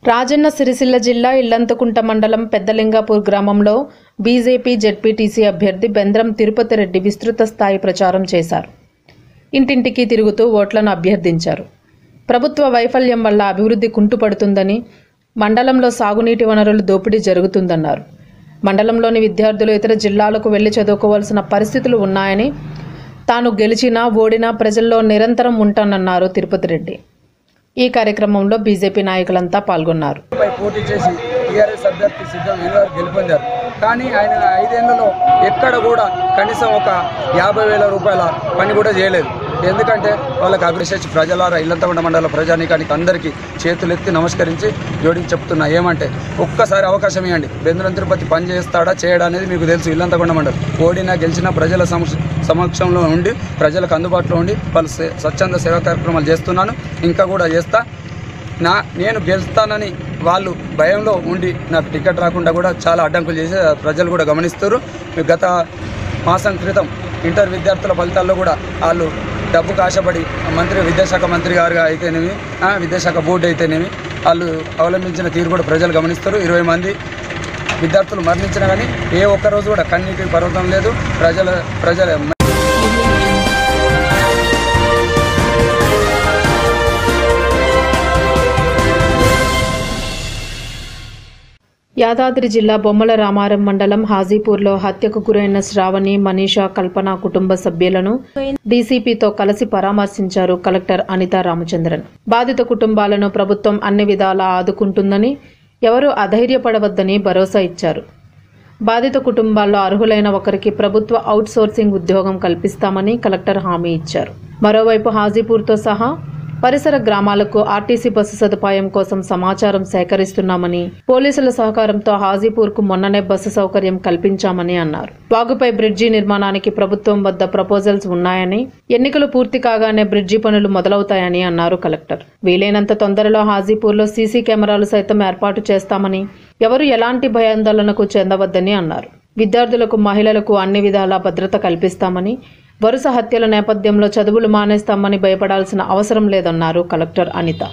రాజన్న సిరిసిల్ల జిల్లా ఇల్లంతకుంట మండలం పెద్దలింగాపూర్ గ్రామంలో బీజేపీ జెడ్పీటీసీ అభ్యర్థి బెంద్రం తిరుపతి రెడ్డి విస్తృత స్థాయి ప్రచారం చేశారు ఇంటింటికి తిరుగుతూ ఓట్లను అభ్యర్థించారు ప్రభుత్వ వైఫల్యం వల్ల అభివృద్ధి కుంటుపడుతుందని మండలంలో సాగునీటి వనరులు దోపిడీ జరుగుతుందన్నారు మండలంలోని విద్యార్థులు ఇతర జిల్లాలకు వెళ్లి చదువుకోవాల్సిన పరిస్థితులు ఉన్నాయని తాను గెలిచినా ఓడినా ప్రజల్లో నిరంతరం ఉంటానన్నారు తిరుపతి రెడ్డి ఈ కార్యక్రమంలో బీజేపీ నాయకులంతా పాల్గొన్నారు పై పోటీ చేసి టీఆర్ఎస్ అభ్యర్థి సిద్ధం గారు గెలుపొందారు కానీ ఆయన ఐదేళ్లలో ఎక్కడ కూడా కనీసం ఒక యాభై వేల రూపాయల పని కూడా చేయలేదు ఎందుకంటే వాళ్ళకి అభిషేక్ ప్రజలారా ఇల్లంతమండ మండల ప్రజానీకానికి అందరికీ చేతులెత్తి నమస్కరించి జోడించి చెప్తున్నా ఏమంటే ఒక్కసారి అవకాశం ఇవ్వండి బెందురం తిరుపతి పని చేస్తాడా చేయడా అనేది మీకు తెలుసు ఇల్లంతకొండ మండలం ఓడినా గెలిచినా ప్రజల సమక్ష సమక్షంలో ఉండి ప్రజలకు అందుబాటులో ఉండి వాళ్ళు సే- స్వచ్ఛంద సేవా కార్యక్రమాలు చేస్తున్నాను ఇంకా కూడా చేస్తా నా నేను గెలుస్తానని వాళ్ళు భయంలో ఉండి నాకు టికెట్ రాకుండా కూడా చాలా అడ్డంకులు చేసి ప్రజలు కూడా గమనిస్తారు గత మాసం క్రితం ఇంటర్ విద్యార్థుల ఫలితాల్లో కూడా వాళ్ళు డబ్బుకు ఆశపడి మంత్రి విద్యాశాఖ మంత్రి గారుగా అయితేనేమి ఆ, విద్యాశాఖ బోర్డు అయితేనేమి వాళ్ళు అవలంబించిన తీరు కూడా ప్రజలు గమనిస్తారు ఇరవై మంది విద్యార్థులు మరణించినా కానీ ఏ ఒక్క రోజు కూడా కన్నీటి పర్వతం లేదు ప్రజల ప్రజల యాదాద్రి జిల్లా బొమ్మల రామారం మండలం హాజీపూర్లో హత్యకు గురైన శ్రావణి మనీషా కల్పన కుటుంబ సభ్యులను డీసీపీతో కలిసి పరామర్శించారు కలెక్టర్ అనితా రామచంద్రన్ బాధిత కుటుంబాలను ప్రభుత్వం అన్ని విధాలా ఆదుకుంటుందని ఎవరూ అధైర్యపడవద్దని భరోసా ఇచ్చారు బాధిత కుటుంబాల్లో అర్హులైన ఒకరికి ప్రభుత్వ అవుట్సోర్సింగ్ ఉద్యోగం కల్పిస్తామని కలెక్టర్ హామీ ఇచ్చారు మరోవైపు హాజీపూర్తో సహా పరిసర గ్రామాలకు ఆర్టీసీ బస్సు సదుపాయం కోసం సమాచారం సేకరిస్తున్నామని పోలీసుల సహకారంతో హాజీపూర్కు మొన్ననే బస్సు సౌకర్యం కల్పించామని అన్నారు వాగుపై బ్రిడ్జి నిర్మాణానికి ప్రభుత్వం వద్ద ప్రపోజల్స్ ఉన్నాయని ఎన్నికలు పూర్తి కాగానే బ్రిడ్జి పనులు మొదలవుతాయని అన్నారు కలెక్టర్ వీలైనంత తొందరలో హాజీపూర్లో సీసీ కెమెరాలు సైతం ఏర్పాటు చేస్తామని ఎవరు ఎలాంటి భయాందోళనకు చెందవద్దని అన్నారు విద్యార్థులకు మహిళలకు అన్ని విధాలా భద్రత కల్పిస్తామని వరుస హత్యల నేపథ్యంలో చదువులు మానేస్తామని భయపడాల్సిన అవసరం లేదన్నారు కలెక్టర్ అనిత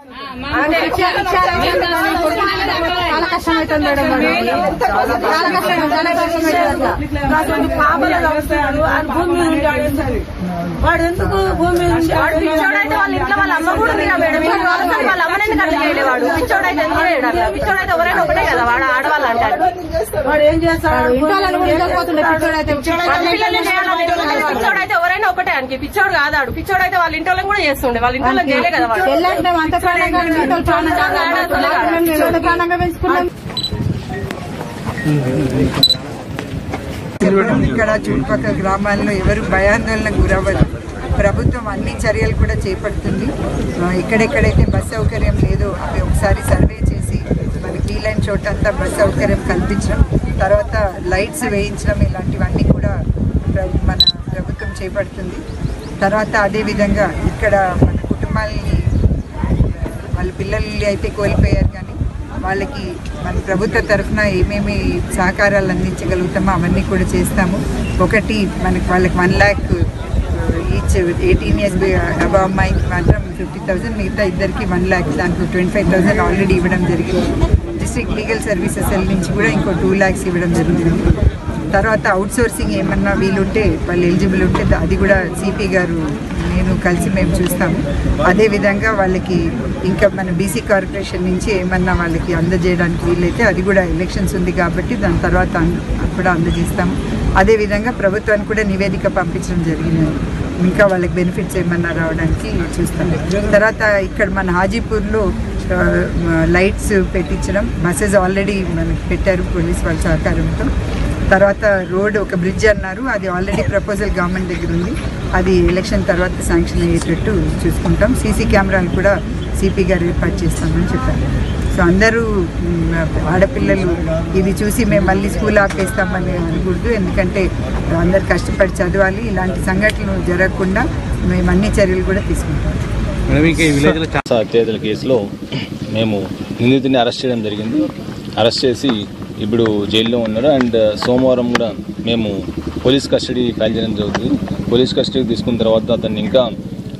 చాలా కష్టం అవుతుంది మేడం వాడు. చాలా కష్టం చాలా కష్టం అవుతుంది పాపలు చదువుతున్నాడు ఆయన భూమి మీద ఉంటాడు ఎందుకు? వాడు ఎందుకు భూమి మీద ఉంటాడు పిచ్చోడైతే వాళ్ళ ఇంట్లో వాళ్ళ అమ్మ కూడా ఉంది కదా మేడం ఇప్పుడు వాళ్ళ వాళ్ళ అమ్మని ఎందుకు అట్లా చేయలే వాడు పిచ్చోడైతే ఎందుకు చేయడు అట్లా పిచ్చోడైతే ఎవరైనా ఒకటే కదా వాడు ఆడవాళ్ళు అంటారు వాడు ఏం చేస్తాడు ఇంట్లో వాళ్ళని కూడా ఇంటకపోతుండే పిచ్చోడైతే వాళ్ళ పిల్లల్ని చేయాలని పిచ్చోడైతే ఎవరైనా ఒకటే ఆయనకి పిచ్చోడు కాదాడు పిచ్చోడైతే వాళ్ళ ఇంట్లో కూడా చేస్తుండే వాళ్ళ ఇంట్లో చేయలే కదా వాడు పెళ్ళంటే అంత ప్రాణంగా ఇంట్లో ప్రాణంగా మేము ఎంత ప్రాణంగా పెంచుకున్నాం ఇక్కడ చుట్టుపక్కల గ్రామాల్లో ఎవరు భయాందోళనకు గురవ్వరు ప్రభుత్వం అన్ని చర్యలు కూడా చేపడుతుంది ఆ, ఎక్కడెక్కడైతే బస్ సౌకర్యం లేదో అవి ఒకసారి సర్వే చేసి మనకి వీలైన చోటంతా బస్ సౌకర్యం కల్పించడం తర్వాత లైట్స్ వేయించడం ఇలాంటివన్నీ కూడా ప్ర- మన ప్రభుత్వం చేపడుతుంది తర్వాత అదేవిధంగా ఇక్కడ మన కుటుంబాలని వాళ్ళ పిల్లల్ని అయితే కోల్పోయారు కానీ వాళ్ళకి మన ప్రభుత్వ తరఫున ఏమేమి సహకారాలు అందించగలుగుతామో అవన్నీ కూడా చేస్తాము ఒకటి మనకి వాళ్ళకి one lakh each eighteen years above అమ్మాయికి మాత్రం ఫిఫ్టీ థౌసండ్ మిగతా ఇద్దరికి వన్ ల్యాక్ దాంట్లో ట్వంటీ ఫైవ్ థౌసండ్ ఆల్రెడీ ఇవ్వడం జరిగింది డిస్ట్రిక్ట్ లీగల్ సర్వీసెస్ సెల్ నుంచి కూడా ఇంకో టూ ల్యాక్స్ ఇవ్వడం జరుగుతుంది తర్వాత అవుట్ సోర్సింగ్ ఏమన్నా వీలుంటే వాళ్ళు ఎలిజిబుల్ ఉంటే దా- అది కూడా సిపి గారు నేను కలిసి మేము చూస్తాము అదేవిధంగా వాళ్ళకి ఇంకా మన బీసీ కార్పొరేషన్ నుంచి ఏమన్నా వాళ్ళకి అందజేయడానికి వీలైతే అది కూడా ఎలక్షన్స్ ఉంది కాబట్టి దాని తర్వాత అన్- కూడా అందజేస్తాము అదేవిధంగా ప్రభుత్వానికి కూడా నివేదిక పంపించడం జరిగింది ఇంకా వాళ్ళకి బెనిఫిట్స్ ఏమన్నా రావడానికి చూస్తాం తర్వాత ఇక్కడ మన హాజీపూర్లో ఆ, లైట్స్ పెట్టించడం బస్సెస్ ఆల్రెడీ మనకి పెట్టారు పోలీస్ వాళ్ళ సహకారంతో తర్వాత రోడ్ ఒక బ్రిడ్జ్ అన్నారు అది ఆల్రెడీ ప్రపోజల్ గవర్నమెంట్ దగ్గర ఉంది అది ఎలక్షన్ తర్వాత శాంక్షన్ అయ్యేటట్టు చూసుకుంటాం సీసీ కెమెరాలు కూడా సిపి గారు ఏర్పాటు చేస్తామని చెప్పారు సో అందరూ మ్, ఆడపిల్లలు ఇది చూసి మేము మళ్ళీ స్కూల్ ఆపేస్తామని అనకూడదు ఎందుకంటే అందరు కష్టపడి చదవాలి ఇలాంటి సంఘటనలు జరగకుండా మేము అన్ని చర్యలు కూడా తీసుకుంటాం హింస హత్యాయతల కేసులో మేము నిందితుడిని అరెస్ట్ చేయడం జరిగింది అరెస్ట్ చేసి ఇప్పుడు జైల్లో ఉన్నారు అండ్ సోమవారం కూడా మేము పోలీస్ కస్టడీ ఫైల్ చేయడం జరుగుతుంది పోలీస్ కస్టడీకి తీసుకున్న తర్వాత అతన్ని ఇంకా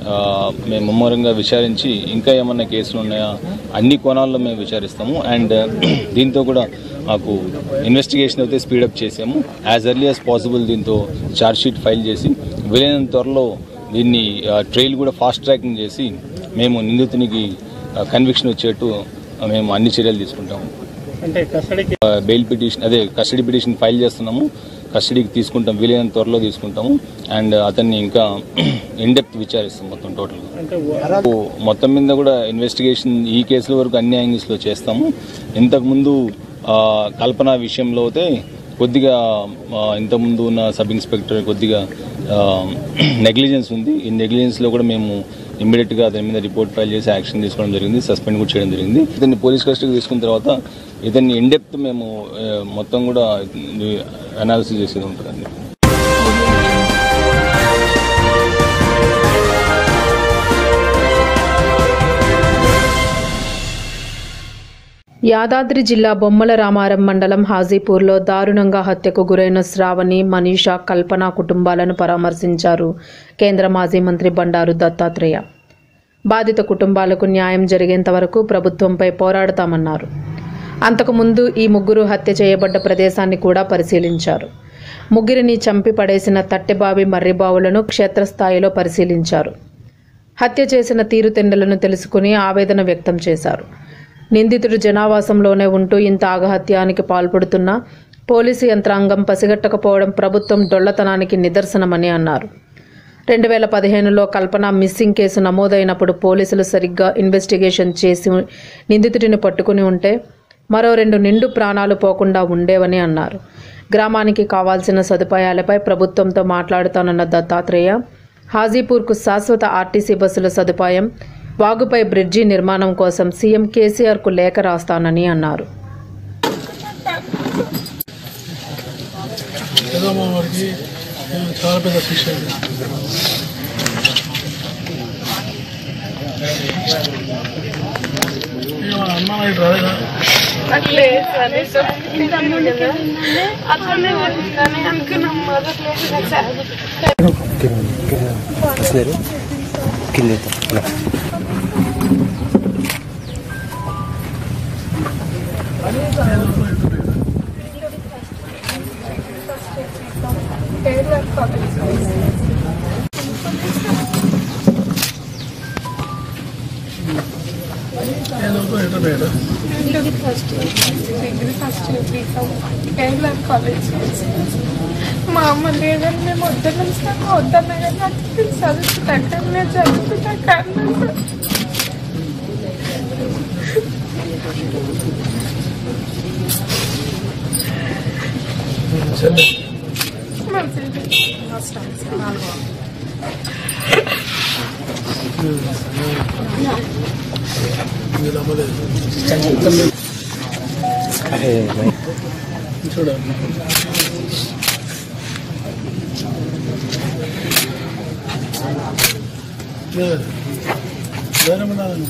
ఆ, మేము ముమ్మరంగా విచారించి ఇంకా ఏమన్నా కేసులు ఉన్నాయా అన్ని కోణాల్లో మేము విచారిస్తాము అండ్ దీంతో కూడా మాకు ఇన్వెస్టిగేషన్ అయితే స్పీడప్ చేసాము యాజ్ ఎర్లీ యాజ్ పాసిబుల్ దీంతో ఛార్జ్షీట్ ఫైల్ చేసి వీలైనంత త్వరలో దీన్ని ట్రైల్ కూడా ఫాస్ట్ ట్రాకింగ్ చేసి మేము నిందితునికి కన్విక్షన్ వచ్చేట్టు మేము అన్ని చర్యలు తీసుకుంటాము బెయిల్ పిటిషన్ అదే కస్టడీ పిటిషన్ ఫైల్ చేస్తున్నాము కస్టడీకి తీసుకుంటాం వీలైనంత త్వరలో తీసుకుంటాము అండ్ అతన్ని ఇంకా ఇన్డెప్త్ విచారిస్తాం మొత్తం టోటల్ మొత్తం మీద కూడా ఇన్వెస్టిగేషన్ ఈ కేసుల వరకు అన్ని యాంగిల్స్లో చేస్తాము ఇంతకుముందు ఆ, కల్పన విషయంలో అయితే కొద్దిగా ఆ, ఇంతకుముందు ఉన్న సబ్ ఇన్స్పెక్టర్ కొద్దిగా నెగ్లిజెన్స్ ఉంది ఈ నెగ్లిజెన్స్లో కూడా మేము ఇమ్మీడియట్గా దాని మీద రిపోర్ట్ ఫైల్ చేసి యాక్షన్ తీసుకోవడం జరిగింది సస్పెండ్ కూడా చేయడం జరిగింది ఇతన్ని పోలీస్ కస్టడీకి తీసుకున్న తర్వాత ఇతన్ని ఇండెప్త్ మేము ఆ, మొత్తం కూడా అనాలిసిస్ చేసేది ఉంటుందండి యాదాద్రి జిల్లా బొమ్మల రామారం మండలం హాజీపూర్లో దారుణంగా హత్యకు గురైన శ్రావణి మనీషా కల్పన కుటుంబాలను పరామర్శించారు కేంద్ర మాజీ మంత్రి బండారు దత్తాత్రేయ బాధిత కుటుంబాలకు న్యాయం జరిగేంత వరకు ప్రభుత్వంపై పోరాడతామన్నారు అంతకుముందు ఈ ముగ్గురు హత్య చేయబడ్డ ప్రదేశాన్ని కూడా పరిశీలించారు ముగ్గురిని చంపి పడేసిన తట్టెబావి మర్రిబావులను క్షేత్రస్థాయిలో పరిశీలించారు హత్య చేసిన తీరుతెండలను తెలుసుకుని ఆవేదన వ్యక్తం చేశారు నిందితుడు జనావాసంలోనే ఉంటూ ఇంత ఆగహత్యానికి పాల్పడుతున్నా పోలీసు యంత్రాంగం పసిగట్టకపోవడం ప్రభుత్వం డొల్లతనానికి నిదర్శనమని అన్నారు రెండు వేల పదిహేనులో కల్పన మిస్సింగ్ కేసు నమోదైనప్పుడు పోలీసులు సరిగ్గా ఇన్వెస్టిగేషన్ చేసి నిందితుడిని పట్టుకుని ఉంటే మరో రెండు నిండు ప్రాణాలు పోకుండా ఉండేవని అన్నారు గ్రామానికి కావాల్సిన సదుపాయాలపై ప్రభుత్వంతో మాట్లాడుతానన్న దత్తాత్రేయ హాజీపూర్కు శాశ్వత ఆర్టీసీ బస్సుల సదుపాయం వాగుపై బ్రిడ్జి నిర్మాణం కోసం సీఎం కేసీఆర్కు లేఖ రాస్తానని అన్నారు ఏదమ్మా వారికి చాలా పెద్ద శిక్ష ఇది. ఇక మన అమ్మ ఇటు రాలేదా అట్లే సరే సార్ తమ్ముడు అట్లనే వచ్చిందని అనుకున్నాం మొదట్లేదు సార్ ఏదో ఎట్లా పోయాడు degree first degree first Kerala college మా అమ్మ లేదని మేము వద్దన్నాం సార్ వద్దన్నా కానీ నాకు చదువుకుంటా నేను చదువుకుంటా కానీ సార్ చెల్లె మంచిది మీరు అమ్మలేదు చూడండి లేదు వేరే ఉండాలి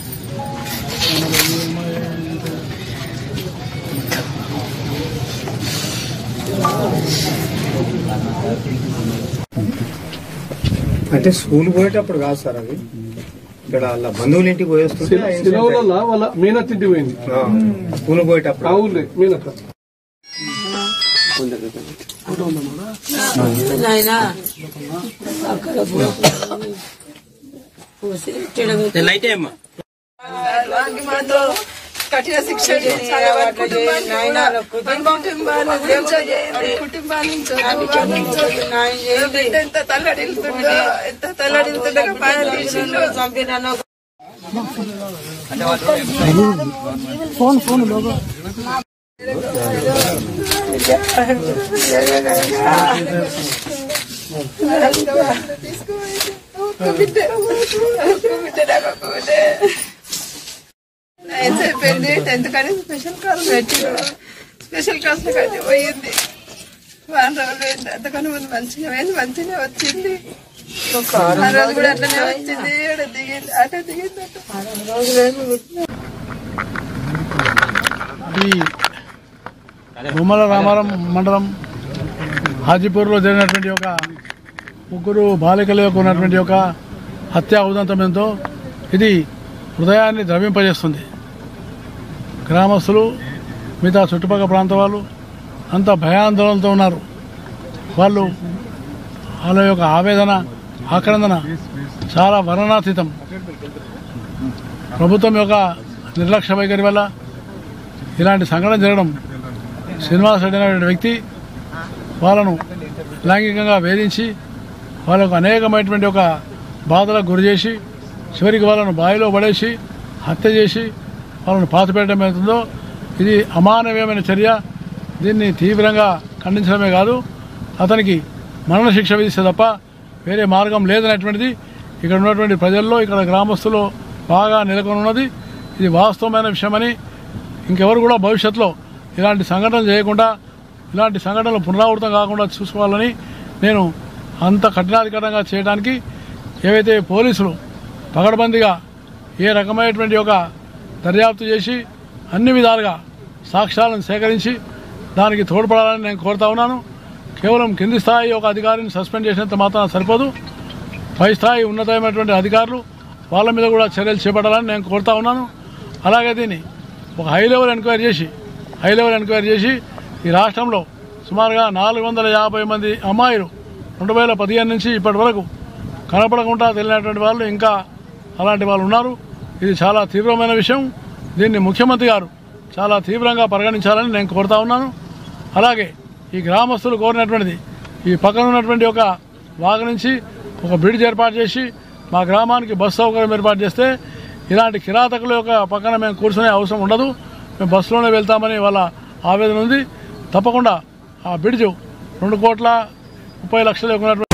అంటే స్కూల్ పోయేటప్పుడు కాదు సార్ అది ఇక్కడ వాళ్ళ బంధువుల ఇంటికి పోయేస్తుంటే సిలవల వాళ్ళ మీనత్ ఇంటికి పోయింది ఆ, స్కూల్ పోయేటప్పుడు ఆ ఊళ్ళే మీనత్ నాయనా అక్కడ పోసి మాతో కఠిన శిక్ష చేయించాలి. వారి కుటుంబాన్ని కూడా కుటుంబాన్ని చేయండి. కుటుంబాన్ని చదువుకోవాలి. నా బిడ్డ ఎంత తల్లడిల్లుతుందో ఎంత తల్లడిల్లుతుండో పాయలు తీసిండు. చంపినాను అయిపోయింది టెన్త్ కానీ స్పెషల్ క్లాస్ పెట్టిరు స్పెషల్ క్లాస్ కానీ పోయింది వారం రోజులు అయింది అంతకన్నా ముందు మంచిగా పోయింది మంచిగా వచ్చింది ఆ రోజు కూడా అట్లనే వచ్చింది ఈడ దిగింది అటే దిగింది ఈ బొమ్మల రామారం మండలం హాజీపూర్లో జరిగినటువంటి ఒక ముగ్గురు బాలికల యొక్క ఉన్నటువంటి ఒక హత్యా ఉదంతమెంతో ఇది హృదయాన్ని ద్రవింపజేస్తుంది గ్రామస్తులు మిగతా చుట్టుపక్కల ప్రాంత వాళ్ళు అంత భయాందోళనతో ఉన్నారు వాళ్ళు వాళ్ళ యొక్క ఆవేదన ఆక్రందన చాలా వర్ణనాతీతం ప్రభుత్వం యొక్క నిర్లక్ష్య వైఖరి వల్ల ఇలాంటి సంఘటన జరగడం శ్రీనివాస్ రెడ్డి అనే వ్యక్తి వాళ్ళను లైంగికంగా వేధించి వాళ్ళకు అనేకమైనటువంటి ఒక బాధలకు గురి చేసి చివరికి వాళ్ళను బావిలో పడేసి హత్య చేసి వాళ్ళను పాతిపెట్టడం అవుతుందో ఇది అమానవీయమైన చర్య దీన్ని తీవ్రంగా ఖండించడమే కాదు అతనికి మరణశిక్ష విధిస్తే తప్ప వేరే మార్గం లేదనేటువంటిది ఇక్కడ ఉన్నటువంటి ప్రజల్లో ఇక్కడ గ్రామస్తులు బాగా నెలకొని ఉన్నది ఇది వాస్తవమైన విషయమని ఇంకెవరు కూడా భవిష్యత్తులో ఇలాంటి సంఘటనలు చేయకుండా ఇలాంటి సంఘటనలు పునరావృతం కాకుండా చూసుకోవాలని నేను అంత కఠినాధికారంగా చేయడానికి ఏవైతే పోలీసులు పగడబందిగా ఏ రకమైనటువంటి ఒక దర్యాప్తు చేసి అన్ని విధాలుగా సాక్ష్యాలను సేకరించి దానికి తోడ్పడాలని నేను కోరుతా ఉన్నాను కేవలం కింది స్థాయి ఒక అధికారిని సస్పెండ్ చేసినంత మాత్రం సరిపోదు పై స్థాయి ఉన్నతమైనటువంటి అధికారులు వాళ్ళ మీద కూడా చర్యలు చేపట్టాలని నేను కోరుతా ఉన్నాను అలాగే దీన్ని ఒక హై లెవెల్ ఎంక్వైరీ చేసి హై లెవెల్ ఎంక్వైరీ చేసి ఈ రాష్ట్రంలో సుమారుగా నాలుగు వందల యాభై మంది అమ్మాయిలు రెండు వేల పదిహేను నుంచి ఇప్పటి వరకు కనపడకుండా తెలియనటువంటి వాళ్ళు ఇంకా అలాంటి వాళ్ళు ఉన్నారు ఇది చాలా తీవ్రమైన విషయం దీన్ని ముఖ్యమంత్రి గారు చాలా తీవ్రంగా పరిగణించాలని నేను కోరుతా ఉన్నాను అలాగే ఈ గ్రామస్తులు కోరినటువంటిది ఈ పక్కన ఉన్నటువంటి ఒక వాగు నుంచి ఒక బ్రిడ్జ్ ఏర్పాటు చేసి మా గ్రామానికి బస్సు సౌకర్యం ఏర్పాటు చేస్తే ఇలాంటి కిరాతకుల యొక్క పక్కన మేము కూర్చునే అవసరం ఉండదు మేము బస్సులోనే వెళ్తామని వాళ్ళ ఆవేదన ఉంది తప్పకుండా ఆ బ్రిడ్జ్ రెండు కోట్ల ముప్పై లక్షలు ఉన్నటువంటి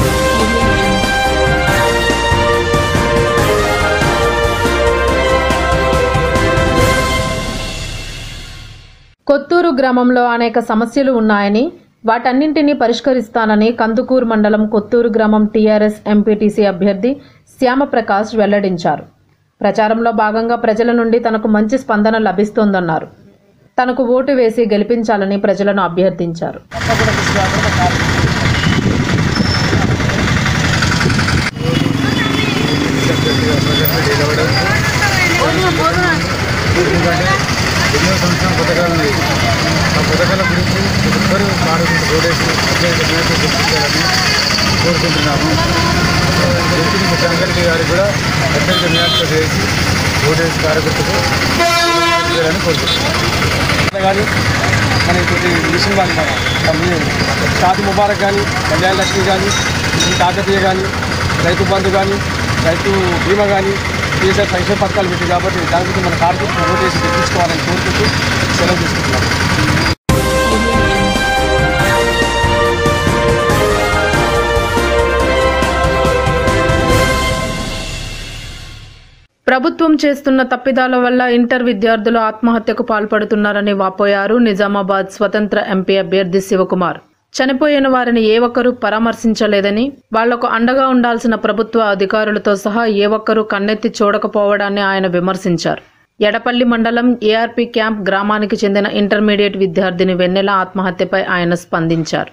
కొత్తూరు గ్రామంలో అనేక సమస్యలు ఉన్నాయని వాటన్నింటినీ పరిష్కరిస్తానని కందుకూరు మండలం కొత్తూరు గ్రామం టీఆర్ఎస్ ఎంపీటీసీ అభ్యర్థి శ్యామప్రకాష్ వెల్లడించారు ప్రచారంలో భాగంగా ప్రజల నుండి తనకు మంచి స్పందన లభిస్తోందన్నారు తనకు ఓటు వేసి గెలిపించాలని ప్రజలను అభ్యర్థించారు ఎన్నో సంవత్సరం పథకాలు ఉన్నాయి ఆ పథకాల గురించి ఒక్కరు పాడుకుంటూ ఓడేసి అత్యంత మేరకు గుర్తించాలని కోరుకుంటున్నాము ఎంపీ ముఖ్యమంత్రి గారికి కూడా అత్యంత మేరకు చేసి ఓటేసి కార్యకర్తకు చేయాలని కోరుకుంటున్నాము కానీ మన ఇంకోటి మిషన్ వాళ్ళు మన కంపెనీ షాది ముబారక్ కానీ కళ్యాణ లక్ష్మి కానీ ఈ కాకతీయ కానీ రైతు బంధు కానీ రైతు బీమా కానీ కేసీఆర్ సంక్షేమ పథకాలు పెట్టి కాబట్టి దాని గురించి మన కార్యకర్తలు ఓటేసి తెప్పించుకోవాలని కోరుకుంటూ సెలవు తీసుకుంటున్నాం ప్రభుత్వం చేస్తున్న తప్పిదాల వల్ల ఇంటర్ విద్యార్థులు ఆత్మహత్యకు పాల్పడుతున్నారని వాపోయారు నిజామాబాద్ స్వతంత్ర ఎంపీ అభ్యర్థి శివకుమార్ చనిపోయిన వారిని ఏ ఒక్కరూ పరామర్శించలేదని వాళ్లకు అండగా ఉండాల్సిన ప్రభుత్వ అధికారులతో సహా ఏ ఒక్కరూ కన్నెత్తి చూడకపోవడాన్ని ఆయన విమర్శించారు ఎడపల్లి మండలం ఏఆర్పీ క్యాంప్ గ్రామానికి చెందిన ఇంటర్మీడియట్ విద్యార్థిని వెన్నెల ఆత్మహత్యపై ఆయన స్పందించారు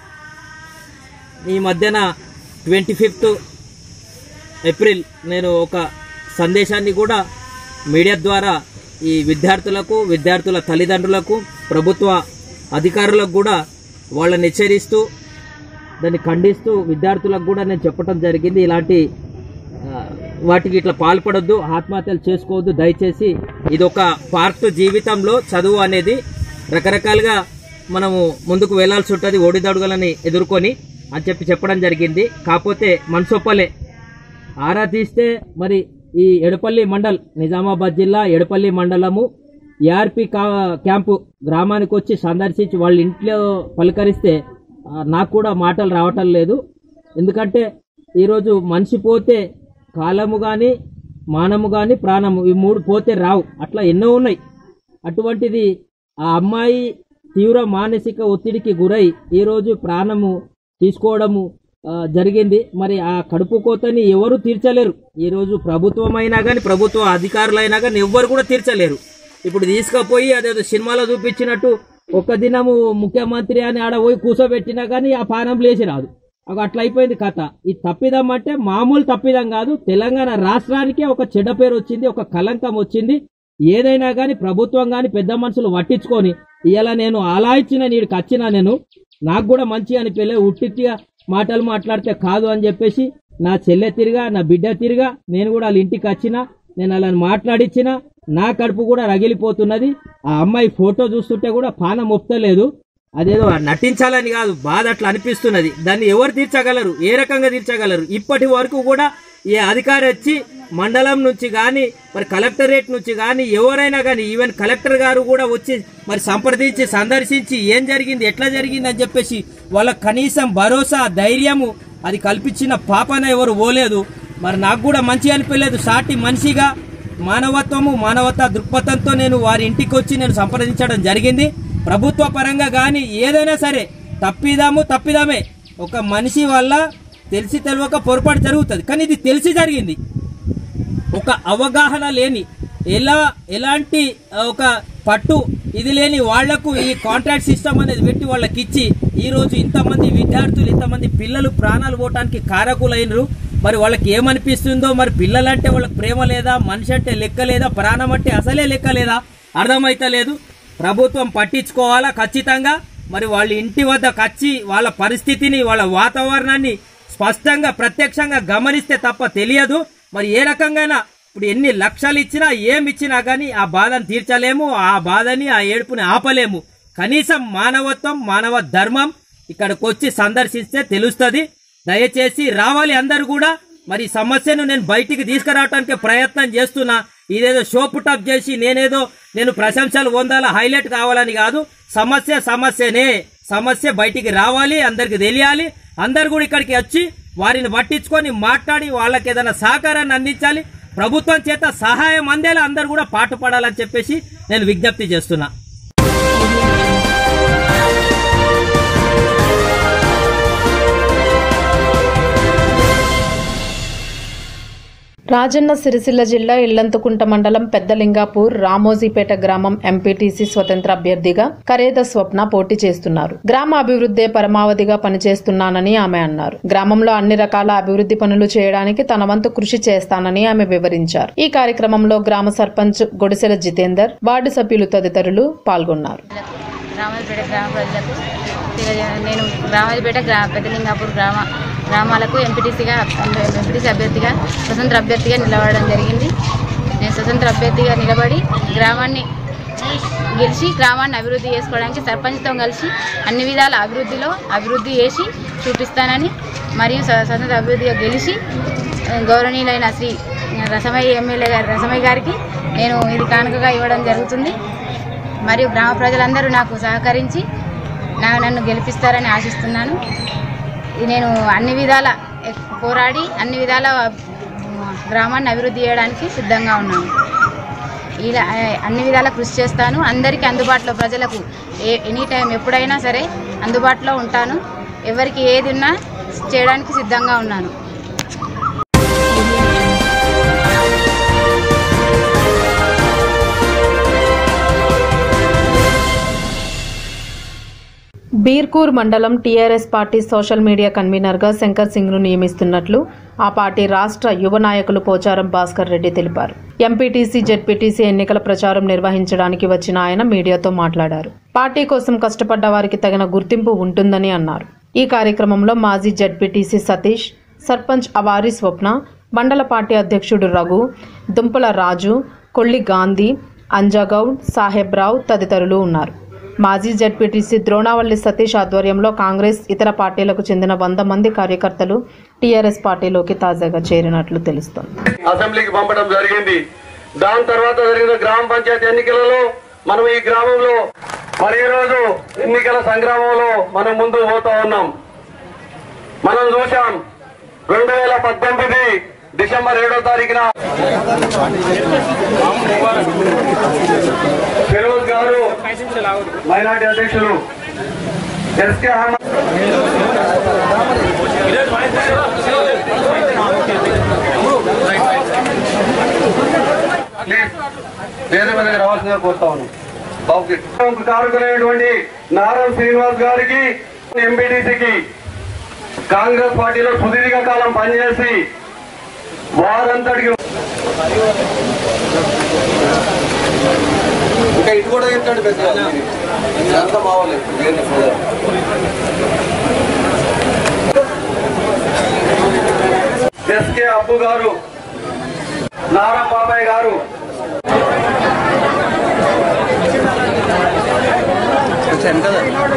ఈ మధ్యన ట్వంటీ ఫిఫ్త్ ఏప్రిల్ నేను ఒక సందేశాన్ని కూడా మీడియా ద్వారా ఈ విద్యార్థులకు విద్యార్థుల తల్లిదండ్రులకు ప్రభుత్వ అధికారులకు కూడా వాళ్ళని హెచ్చరిస్తూ దాన్ని ఖండిస్తూ విద్యార్థులకు కూడా నేను చెప్పడం జరిగింది ఇలాంటి ఆ, వాటికి ఇట్లా పాల్పడొద్దు ఆత్మహత్యలు చేసుకోవద్దు దయచేసి ఇది ఒక పార్ట్ జీవితంలో చదువు అనేది రకరకాలుగా మనము ముందుకు వెళ్లాల్సి ఉంటుంది ఒడిదడుగులని ఎదుర్కొని అని చెప్పి చెప్పడం జరిగింది కాకపోతే మనసొప్పలే ఆరా తీస్తే మరి ఈ ఎడపల్లి మండల్ నిజామాబాద్ జిల్లా ఎడపల్లి మండలము ఏఆర్పి కా క్యాంపు గ్రామానికి వచ్చి సందర్శించి వాళ్ళ ఇంట్లో పలకరిస్తే ఆ, నాకు కూడా మాటలు రావటం లేదు ఎందుకంటే ఈరోజు మనిషి పోతే కాలము కానీ మానము కానీ ప్రాణము ఈ మూడు పోతే రావు అట్లా ఎన్నో ఉన్నాయి అటువంటిది ఆ అమ్మాయి తీవ్ర మానసిక ఒత్తిడికి గురై ఈరోజు ప్రాణము తీసుకోవడము ఆ, జరిగింది మరి ఆ కడుపు కోతని ఎవరు తీర్చలేరు ఈరోజు ప్రభుత్వం అయినా కానీ ప్రభుత్వ అధికారులైనా కానీ ఎవ్వరు కూడా తీర్చలేరు ఇప్పుడు తీసుకుపోయి అదేదో సినిమాలో చూపించినట్టు ఒక్క దినము ముఖ్యమంత్రి అని ఆడ పోయి కూర్చోబెట్టినా కానీ ఆ పానం లేచి రాదు ఒక అట్లా అయిపోయింది కథ ఈ తప్పిదం అంటే మామూలు తప్పిదం కాదు తెలంగాణ రాష్ట్రానికే ఒక చెడ్డ పేరు వచ్చింది ఒక కలంకం వచ్చింది ఏదైనా కానీ ప్రభుత్వం కానీ పెద్ద మనుషులు పట్టించుకొని ఇలా నేను అలా ఇచ్చిన నీడికి వచ్చినా నేను నాకు కూడా మంచి అనిపించలే ఉట్టిగా మాటలు మాట్లాడితే కాదు అని చెప్పేసి నా చెల్లె తిరిగా నా బిడ్డ తిరిగా నేను కూడా వాళ్ళ ఇంటికి వచ్చిన నేను అలా మాట్లాడిచ్చిన నా కడుపు కూడా రగిలిపోతున్నది ఆ అమ్మాయి ఫోటో చూస్తుంటే కూడా పానం ఒప్పలేదు అదేదో నటించాలని కాదు బాధ అట్లా అనిపిస్తున్నది దాన్ని ఎవరు తీర్చగలరు ఏ రకంగా తీర్చగలరు ఇప్పటి వరకు కూడా ఈ అధికారి వచ్చి మండలం నుంచి కానీ మరి కలెక్టరేట్ నుంచి కానీ ఎవరైనా కానీ ఈవెన్ కలెక్టర్ గారు కూడా వచ్చి మరి సంప్రదించి సందర్శించి ఏం జరిగింది ఎట్లా జరిగింది అని చెప్పేసి వాళ్ళ కనీసం భరోసా ధైర్యము అది కల్పించిన పాపన ఎవరు పోలేదు మరి నాకు కూడా మంచి అనిపించలేదు సాటి మనిషిగా మానవత్వము మానవతా దృక్పథంతో నేను వారి ఇంటికి వచ్చి నేను సంప్రదించడం జరిగింది ప్రభుత్వ పరంగా కానీ ఏదైనా సరే తప్పిదాము తప్పిదామే ఒక మనిషి వల్ల తెలిసి తెలియక పొరపాటు జరుగుతుంది కానీ ఇది తెలిసి జరిగింది ఒక అవగాహన లేని ఎలా ఎలాంటి ఒక పట్టు ఇది లేని వాళ్లకు ఈ కాంట్రాక్ట్ సిస్టమ్ అనేది పెట్టి వాళ్ళకి ఇచ్చి ఈ రోజు ఇంతమంది విద్యార్థులు ఇంతమంది పిల్లలు ప్రాణాలు పోవటానికి కారకులైనరు మరి వాళ్ళకి ఏమనిపిస్తుందో మరి పిల్లలంటే వాళ్ళకి ప్రేమ లేదా మనిషి అంటే లెక్క లేదా ప్రాణం అంటే అసలే లెక్క లేదా అర్థమైతలేదు ప్రభుత్వం పట్టించుకోవాలా ఖచ్చితంగా మరి వాళ్ళ ఇంటి వద్దకు వచ్చి వాళ్ళ పరిస్థితిని వాళ్ళ వాతావరణాన్ని స్పష్టంగా ప్రత్యక్షంగా గమనిస్తే తప్ప తెలియదు మరి ఏ రకంగా ఇప్పుడు ఎన్ని లక్షలు ఇచ్చినా ఏమి ఇచ్చినా కానీ ఆ బాధను తీర్చలేము ఆ బాధని ఆ ఏడుపుని ఆపలేము కనీసం మానవత్వం మానవ ధర్మం ఇక్కడికి వచ్చి సందర్శిస్తే తెలుస్తుంది దయచేసి రావాలి అందరు కూడా మరి ఈ సమస్యను నేను బయటికి తీసుకురావడానికి ప్రయత్నం చేస్తున్నా ఇదేదో షో పుటప్ చేసి నేనేదో నేను ప్రశంసలు పొందాలా హైలైట్ కావాలని కాదు సమస్య సమస్యనే సమస్య బయటికి రావాలి అందరికి తెలియాలి అందరు కూడా ఇక్కడికి వచ్చి వారిని పట్టించుకొని మాట్లాడి వాళ్ళకి ఏదైనా సహకారాన్ని అందించాలి ప్రభుత్వం చేత సహాయం అందేలా అందరు కూడా పాటుపడాలని చెప్పేసి నేను విజ్ఞప్తి చేస్తున్నా రాజన్న సిరిసిల్ల జిల్లా ఇల్లంతుకుంట మండలం పెద్దలింగాపూర్ రామోజీపేట గ్రామం ఎంపీటీసీ స్వతంత్ర అభ్యర్థిగా కరేద స్వప్న పోటీ చేస్తున్నారు గ్రామ అభివృద్ధే పరమావధిగా పనిచేస్తున్నానని ఆమె అన్నారు గ్రామంలో అన్ని రకాల అభివృద్ధి పనులు చేయడానికి తన వంతు కృషి చేస్తానని ఆమె వివరించారు ఈ కార్యక్రమంలో గ్రామ సర్పంచ్ గొడిసెల జితేందర్ వార్డు సభ్యులు తదితరులు పాల్గొన్నారు రామాజపేట గ్రామ ప్రజలకు తెలియజే- నేను రామాజపేట గ్రా పెద్దలింగాపూర్ గ్రామ గ్రామాలకు ఎంపీటీసీగా ఎంపీటీసీ అభ్యర్థిగా స్వతంత్ర అభ్యర్థిగా నిలబడడం జరిగింది నేను స్వతంత్ర అభ్యర్థిగా నిలబడి గ్రామాన్ని గెలిచి గ్రామాన్ని అభివృద్ధి చేసుకోవడానికి సర్పంచ్తో కలిసి అన్ని విధాల అభివృద్ధిలో అభివృద్ధి చేసి చూపిస్తానని మరియు స్వ- స్వతంత్ర అభివృద్ధిగా గెలిచి ఆ, గౌరవనీయులైన శ్రీ రసమయ్య ఎమ్మెల్యే గారి రసమయ్య గారికి నేను ఇది కానుకగా ఇవ్వడం జరుగుతుంది మరియు గ్రామ ప్రజలందరూ నాకు సహకరించి నా నన్ను గెలిపిస్తారని ఆశిస్తున్నాను ఇది నేను అన్ని విధాల ఎ- పోరాడి అన్ని విధాల ఉమ్, గ్రామాన్ని అభివృద్ధి చేయడానికి సిద్ధంగా ఉన్నాను ఇలా ఆ, అన్ని విధాల కృషి చేస్తాను అందరికీ అందుబాటులో ప్రజలకు ఏ ఎనీ టైం ఎప్పుడైనా సరే అందుబాటులో ఉంటాను ఎవరికి ఏది ఉన్నా చేయడానికి సిద్ధంగా ఉన్నాను బీర్కూర్ మండలం టీఆర్ఎస్ పార్టీ సోషల్ మీడియా కన్వీనర్గా శంకర్ సింగ్ను నియమిస్తున్నట్లు ఆ పార్టీ రాష్ట్ర యువ నాయకులు పోచారం భాస్కర్ రెడ్డి తెలిపారు ఎంపీటీసీ జెడ్పీటీసీ ఎన్నికల ప్రచారం నిర్వహించడానికి వచ్చిన ఆయన మీడియాతో మాట్లాడారు పార్టీ కోసం కష్టపడ్డ వారికి తగిన గుర్తింపు ఉంటుందని అన్నారు ఈ కార్యక్రమంలో మాజీ జెడ్పీటీసీ సతీష్ సర్పంచ్ అవారి స్వప్న మండల పార్టీ అధ్యక్షుడు రఘు దుంపల రాజు కొల్లి గాంధీ అంజాగౌడ్ సాహెబ్రావు తదితరులు ఉన్నారు మాజీ జడ్పీటీసీ ద్రోణావల్లి సతీష్ ఆధ్వర్యంలో కాంగ్రెస్ ఇతర పార్టీలకు చెందిన వంద మంది కార్యకర్తలు టీఆర్ఎస్ పార్టీలోకి తాజాగా చేరినట్లు తెలుస్తోంది అసెంబ్లీకి పంపడం జరిగింది దాని తర్వాత జరిగిన గ్రామ పంచాయతీ ఎన్నికలలో మనం ఈ గ్రామంలో మరి ఈ రోజు ఎన్నికల సంగ్రామంలో మనం ముందు పోతా ఉన్నాం మనం చూసాం రెండు వేల పద్దెనిమిది డిసెంబర్ ఏడో తారీఖున ఫిరోజ్ గారు మైనార్టీ అధ్యక్షులు ఎస్కే అహ్మద్ ప్లీజ్ వేరే మీద రావాల్సిందిగా కోరుతా ఉన్నాం బాబుకి కారుకునేటువంటి నారాయణ శ్రీనివాస్ గారికి ఎంపీటీసీకి కాంగ్రెస్ పార్టీలో సుదీర్ఘ కాలం పనిచేసి వారంతటికి ఇంకా ఇటు కూడా ఏంటంటే పెద్ద ఇదంతా మావాలి ఎస్కే అప్పు గారు నారా బాబాయ్ గారు వచ్చాను కదా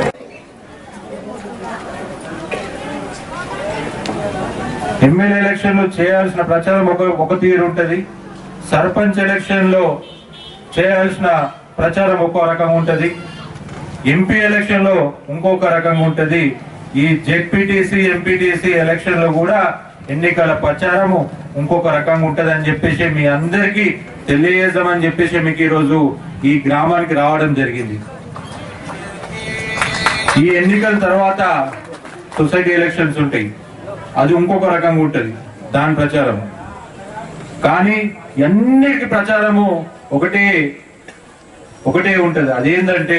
ఎమ్మెల్యే ఎలక్షన్ లో చేయాల్సిన ప్రచారం ఒక ఒక తీరు ఉంటది సర్పంచ్ ఎలక్షన్ లో చేయాల్సిన ప్రచారం ఒక్కో రకంగా ఉంటది ఎంపీ ఎలక్షన్ లో ఇంకొక రకంగా ఉంటది ఈ జెడ్పీటీసీ ఎంపీటీసీ ఎలక్షన్ లో కూడా ఎన్నికల ప్రచారము ఇంకొక రకంగా ఉంటది అని చెప్పేసి మీ అందరికీ తెలియజేద్దామని చెప్పేసి మీకు ఈ రోజు ఈ గ్రామానికి రావడం జరిగింది ఈ ఎన్నికల తర్వాత సొసైటీ ఎలక్షన్స్ ఉంటాయి అది ఇంకొక రకంగా ఉంటది దాని ప్రచారం కానీ అన్నిటికీ ప్రచారము ఒకటే ఒకటే ఉంటది అదేంటంటే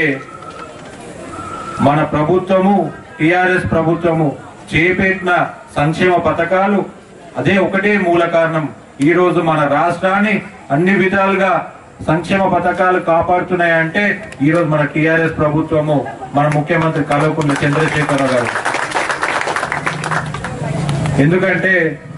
మన ప్రభుత్వము టిఆర్ఎస్ ప్రభుత్వము చేపట్టిన సంక్షేమ పథకాలు అదే ఒకటే మూల కారణం ఈ రోజు మన రాష్ట్రాన్ని అన్ని విధాలుగా సంక్షేమ పథకాలు కాపాడుతున్నాయంటే ఈ రోజు మన టిఆర్ఎస్ ప్రభుత్వము మన ముఖ్యమంత్రి కల్వకుంట్ల చంద్రశేఖరరావు గారు ఎందుకంటే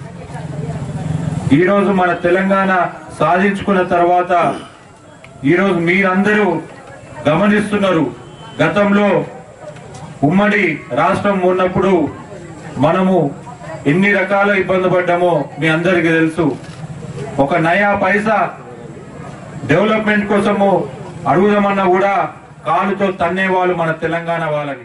ఈ రోజు మన తెలంగాణ సాధించుకున్న తర్వాత ఈ రోజు మీరందరూ గమనిస్తున్నారు గతంలో ఉమ్మడి రాష్ట్రం ఉన్నప్పుడు మనము ఎన్ని రకాల ఇబ్బంది పడ్డామో మీ అందరికీ తెలుసు ఒక నయా పైసా డెవలప్మెంట్ కోసము అడుగుదామన్నా కూడా కాలుతో తన్నేవాళ్ళు మన తెలంగాణ వాళ్ళని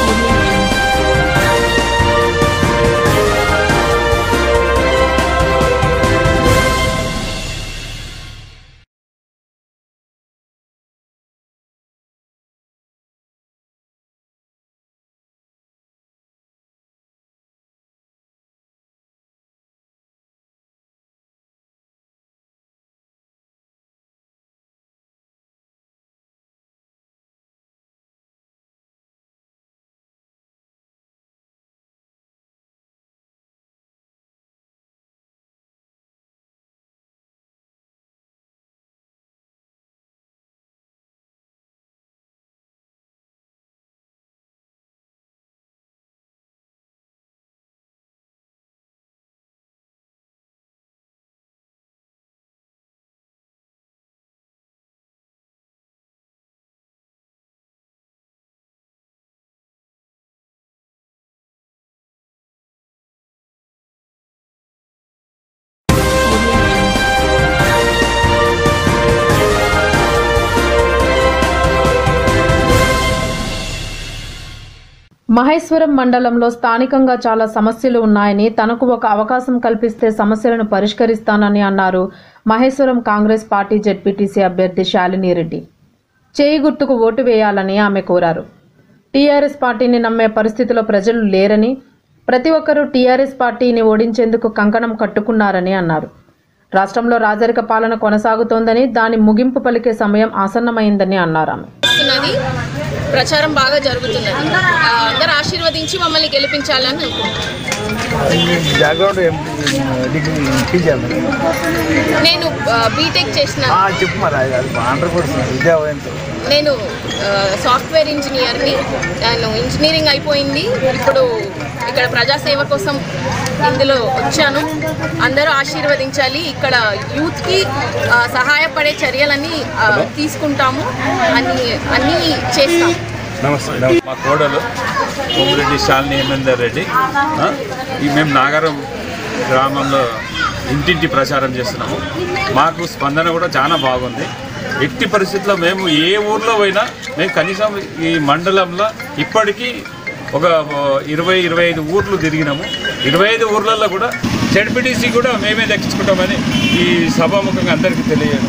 మహేశ్వరం మండలంలో స్థానికంగా చాలా సమస్యలు ఉన్నాయని తనకు ఒక అవకాశం కల్పిస్తే సమస్యలను పరిష్కరిస్తానని అన్నారు మహేశ్వరం కాంగ్రెస్ పార్టీ జెడ్పీటీసీ అభ్యర్థి శాలిని రెడ్డి చేయి గుర్తుకు ఓటు వేయాలని ఆమె కోరారు టీఆర్ఎస్ పార్టీని నమ్మే పరిస్థితిలో ప్రజలు లేరని ప్రతి ఒక్కరూ టీఆర్ఎస్ పార్టీని ఓడించేందుకు కంకణం కట్టుకున్నారని అన్నారు రాష్ట్రంలో రాజరిక పాలన కొనసాగుతోందని దాని ముగింపు పలికే సమయం ఆసన్నమైందని అన్నారు ఆమె జరుగుతున్నది ప్రచారం బాగా జరుగుతున్నది ఆ, అందరు ఆశీర్వదించి మమ్మల్ని గెలిపించాలని అనుకుంటున్నాను బ్యాక్గ్రౌండ్ డిగ్రీ టీచర్ నేను ఆ, బీటెక్ చేసిన చెప్పు మరి అది అది హండ్రెడ్ పర్సెంట్ విద్యా వయంతో నేను ఆ, సాఫ్ట్వేర్ ఇంజనీర్ని నేను ఇంజనీరింగ్ అయిపోయింది ఇప్పుడు ఇక్కడ ప్రజాసేవ కోసం ఇందులో వచ్చాను అందరూ ఆశీర్వదించాలి ఇక్కడ యూత్కి ఆ, సహాయపడే చర్యలన్నీ ఆ, తీసుకుంటాము అన్ని అన్నీ చేస్తాము నమస్తే మా కోడలు కోమిరెడ్డి శాలిని హేమేందర్ రెడ్డి ఆ, ఈ మేము నాగరం గ్రామంలో ఇంటింటి ప్రచారం చేస్తున్నాము మాకు స్పందన కూడా చాలా బాగుంది ఎట్టి పరిస్థితుల్లో మేము ఏ ఊర్లో పోయినా మేము కనీసం ఈ మండలంలో ఇప్పటికీ ఒక ఇరవై ఇరవై ఐదు ఊర్లు తిరిగినాము ఇరవై ఐదు ఊర్లలో కూడా జడ్పీటీసీ కూడా మేమే దక్కించుకుంటామని ఈ సభాముఖంగా అందరికీ తెలియదు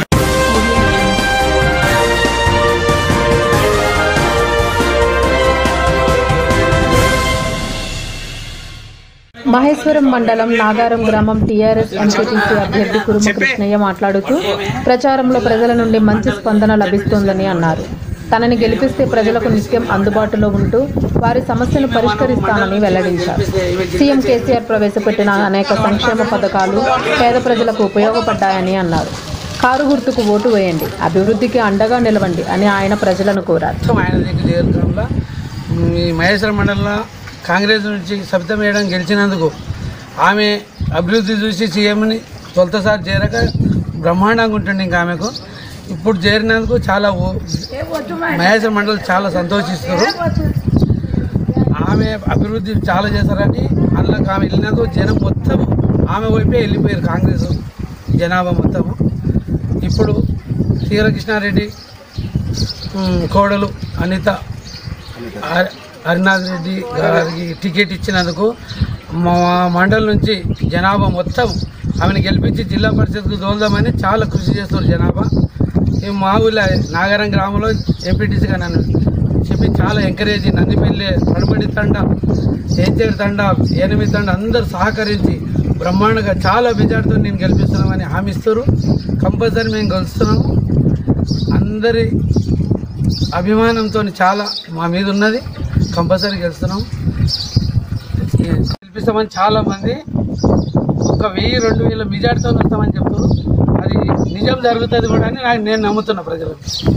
మహేశ్వరం మండలం నాగారం గ్రామం టీఆర్ఎస్ ఎంపీటీసీ అభ్యర్థి కురుమ కృష్ణయ్య మాట్లాడుతూ ప్రచారంలో ప్రజల నుండి మంచి స్పందన లభిస్తోందని అన్నారు తనని గెలిపిస్తే ప్రజలకు నిత్యం అందుబాటులో ఉంటూ వారి సమస్యలు పరిష్కరిస్తానని వెల్లడించారు సీఎం కేసీఆర్ ప్రవేశపెట్టిన అనేక సంక్షేమ పథకాలు పేద ప్రజలకు ఉపయోగపడ్డాయని అన్నారు కారు గుర్తుకు ఓటు వేయండి అభివృద్ధికి అండగా నిలవండి అని ఆయన ప్రజలను కోరారు మొత్తం ఆయన దగ్గర నియోజకవర్గంలో ఈ మహేశ్వర మండలంలో కాంగ్రెస్ నుంచి సబిత మేడం గెలిచినందుకు ఆమె అభివృద్ధి చూసి సీఎంని తొలతసారి చేరక బ్రహ్మాండంగా ఉంటుంది ఇంకా ఆమెకు ఇప్పుడు చేరినందుకు చాలా ఓ- మహేశ్వర మండలి చాలా సంతోషిస్తారు ఆమె అభివృద్ధి చాలా చేశారని అందులోకి ఆమె వెళ్ళినందుకు జనం మొత్తం ఆమె వైపే వెళ్ళిపోయారు కాంగ్రెస్ జనాభా మొత్తము ఇప్పుడు తీరకృష్ణారెడ్డి ఉమ్, కోడలు అనిత హరి- హరినాథ్ రెడ్డి గారికి టికెట్ ఇచ్చినందుకు మా మండలి నుంచి జనాభా మొత్తం ఆమెను గెలిపించి జిల్లా పరిషత్కు దోల్దామని చాలా కృషి చేస్తారు జనాభా ఈ మా ఊళ్ళో నాగరం గ్రామంలో ఎంపీటీసీగా నన్ను చెప్పి చాలా ఎంకరేజ్ నందిపల్లి పడబడి తండ ఏచేరు తండ ఎనిమిది తండ అందరూ సహకరించి బ్రహ్మాండంగా చాలా మెజార్టీతో నేను గెలిపిస్తున్నామని హామీ ఇస్తారు కంపల్సరీ మేము గెలుస్తున్నాము అందరి అభిమానంతో చాలా మా మీద ఉన్నది కంపల్సరీ గెలుస్తున్నాం గెలిపిస్తామని చాలా మంది ఒక వెయ్యి రెండు వేల మెజార్టీతో వస్తామని చెప్తారు అది నిజం జరుగుతుంది కూడా అని నాకు నేను నమ్ముతున్నా ప్రజలు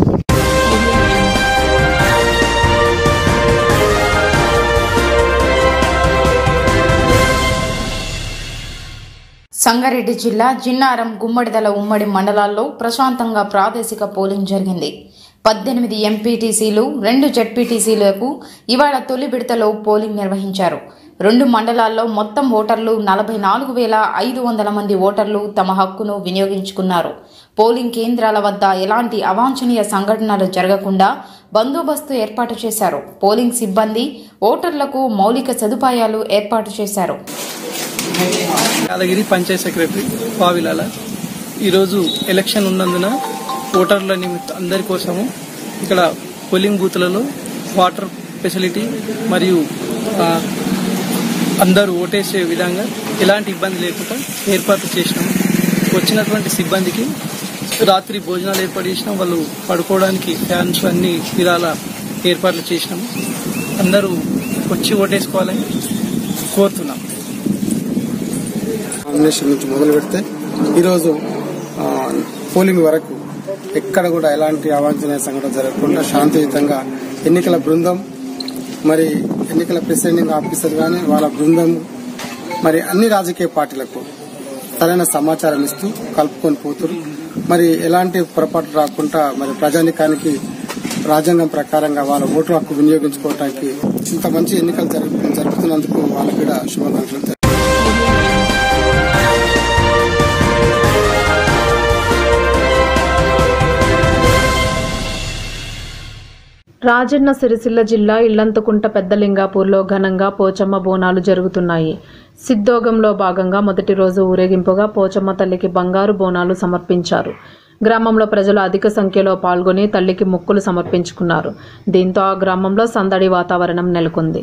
సంగారెడ్డి జిల్లా జిన్నారం గుమ్మడిదల ఉమ్మడి మండలాల్లో ప్రశాంతంగా ప్రాదేశిక పోలింగ్ జరిగింది పద్దెనిమిది ఎంపీటీసీలు రెండు జెడ్పీటీసీలకు ఇవాళ తొలి విడతలో పోలింగ్ నిర్వహించారు రెండు మండలాల్లో మొత్తం ఓటర్లు నలభై నాలుగు వేల ఐదు వందల మంది ఓటర్లు తమ హక్కును వినియోగించుకున్నారు పోలింగ్ కేంద్రాల వద్ద ఎలాంటి అవాంఛనీయ సంఘటనలు జరగకుండా బందోబస్తు ఏర్పాటు చేశారు పోలింగ్ సిబ్బంది ఓటర్లకు మౌలిక సదుపాయాలు ఏర్పాటు చేశారు యాదగిరి పంచాయత్ సెక్రటరీ పావిలాల ఈరోజు ఎలక్షన్ ఉన్నందున ఓటర్ల నిమిత్తం అందరి కోసము ఇక్కడ పోలింగ్ బూత్లలో వాటర్ ఫెసిలిటీ మరియు ఆ, అందరూ ఓటేసే విధంగా ఎలాంటి ఇబ్బంది లేకుండా ఏర్పాట్లు చేసినాము వచ్చినటువంటి సిబ్బందికి రాత్రి భోజనాలు ఏర్పాటు చేసినాం వాళ్ళు పడుకోవడానికి ఫ్యాన్స్ అన్ని విధాల ఏర్పాట్లు చేసినాము అందరూ వచ్చి ఓటేసుకోవాలని కోరుతున్నాం నామినేషన్ నుంచి మొదలు పెడితే ఈరోజు ఆ, పోలింగ్ వరకు ఎక్కడ కూడా ఎలాంటి అవాంఛనీయ సంఘటన జరగకుండా శాంతియుతంగా ఎన్నికల బృందం మరి ఎన్నికల ప్రిసైడింగ్ ఆఫీసర్ కానీ వాళ్ళ బృందం మరి అన్ని రాజకీయ పార్టీలకు సరైన సమాచారం ఇస్తూ కలుపుకొని పోతురు మరి ఎలాంటి పొరపాటు రాకుండా మరి ప్రజానికానికి రాజ్యాంగం ప్రకారంగా వాళ్ళ ఓటు హక్కు వినియోగించుకోవడానికి ఇంత మంచి ఎన్నికలు జరుపు- జరుపుతున్నందుకు వాళ్ళకు కూడా శుభాకాంక్షలు తెలియ- రాజన్న సిరిసిల్ల జిల్లా ఇల్లంతకుంట పెద్దలింగాపూర్లో ఘనంగా పోచమ్మ బోనాలు జరుగుతున్నాయి సిద్ధోగంలో భాగంగా మొదటి రోజు ఊరేగింపుగా పోచమ్మ తల్లికి బంగారు బోనాలు సమర్పించారు గ్రామంలో ప్రజలు అధిక సంఖ్యలో పాల్గొని తల్లికి మొక్కులు సమర్పించుకున్నారు దీంతో ఆ గ్రామంలో సందడి వాతావరణం నెలకొంది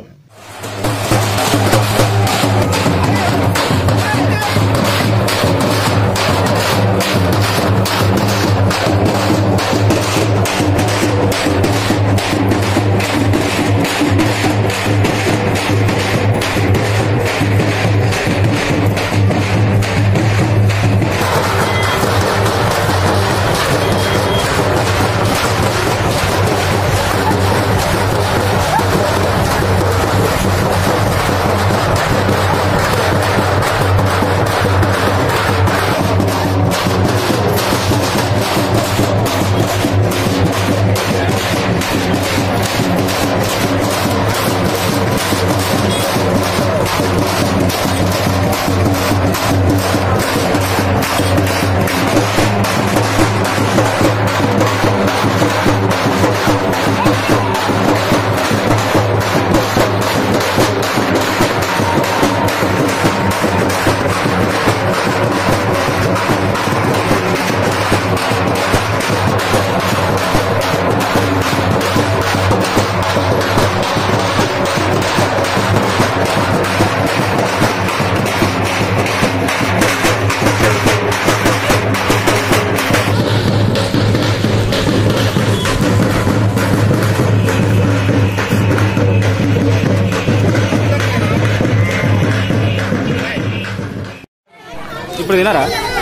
ఇప్పుడు తినారా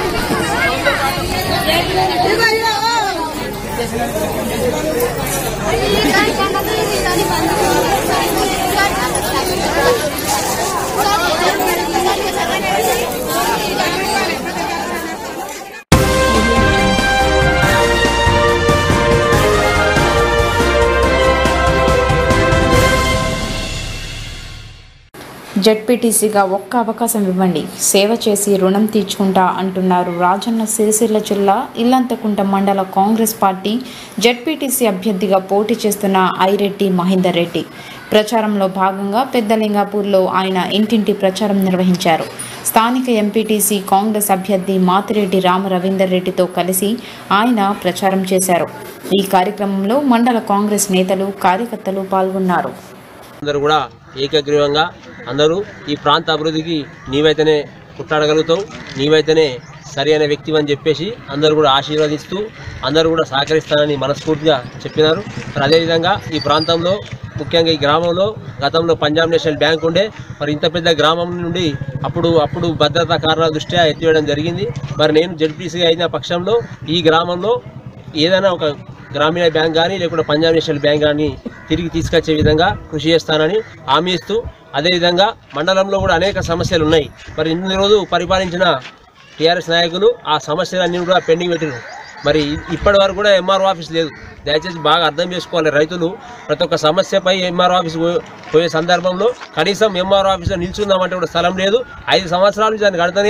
జడ్పీటీసీగా ఒక్క అవకాశం ఇవ్వండి సేవ చేసి రుణం తీర్చుకుంటా అంటున్నారు రాజన్న సిరిసిల్ల జిల్లా ఇల్లంతకుంట మండల కాంగ్రెస్ పార్టీ జడ్పీటీసీ అభ్యర్థిగా పోటీ చేస్తున్న ఐరెడ్డి మహేందర్ రెడ్డి ప్రచారంలో భాగంగా పెద్దలింగాపూర్లో ఆయన ఇంటింటి ప్రచారం నిర్వహించారు స్థానిక ఎంపీటీసీ కాంగ్రెస్ అభ్యర్థి మాతిరెడ్డి రామ రవీందర్ రెడ్డితో కలిసి ఆయన ప్రచారం చేశారు ఈ కార్యక్రమంలో మండల కాంగ్రెస్ నేతలు కార్యకర్తలు పాల్గొన్నారు అందరూ కూడా ఏకగ్రీవంగా అందరూ ఈ ప్రాంత అభివృద్ధికి నీవైతేనే కుట్టాడగలుగుతావు నీవైతేనే సరి అయిన వ్యక్తి అని చెప్పేసి అందరూ కూడా ఆశీర్వదిస్తూ అందరూ కూడా సహకరిస్తానని మనస్ఫూర్తిగా చెప్పినారు మరి అదేవిధంగా ఈ ప్రాంతంలో ముఖ్యంగా ఈ గ్రామంలో గతంలో పంజాబ్ నేషనల్ బ్యాంక్ ఉండే మరి ఇంత పెద్ద గ్రామం నుండి అప్పుడు అప్పుడు భద్రతా కారణాల దృష్ట్యా ఎత్తివేయడం జరిగింది మరి నేను జడ్పీసీగా అయిన పక్షంలో ఈ గ్రామంలో ఏదైనా ఒక గ్రామీణ బ్యాంక్ కానీ లేకుంటే పంజాబ్ నేషనల్ బ్యాంక్ కానీ తిరిగి తీసుకొచ్చే విధంగా కృషి చేస్తానని హామీ ఇస్తూ అదేవిధంగా మండలంలో కూడా అనేక సమస్యలు ఉన్నాయి మరి ఇన్ని రోజు పరిపాలించిన టీఆర్ఎస్ నాయకులు ఆ సమస్యలన్నీ కూడా పెండింగ్ పెట్టినారు మరి ఇప్పటి వరకు కూడా ఎంఆర్ఓ ఆఫీస్ లేదు దయచేసి బాగా అర్థం చేసుకోవాలి రైతులు ప్రతి ఒక్క సమస్యపై ఎంఆర్ఓ ఆఫీస్ పో- పోయే సందర్భంలో కనీసం ఎంఆర్ఓ ఆఫీస్లో నిల్చుందామంటే కూడా స్థలం లేదు ఐదు సంవత్సరాల నుంచి దాన్ని కడతనే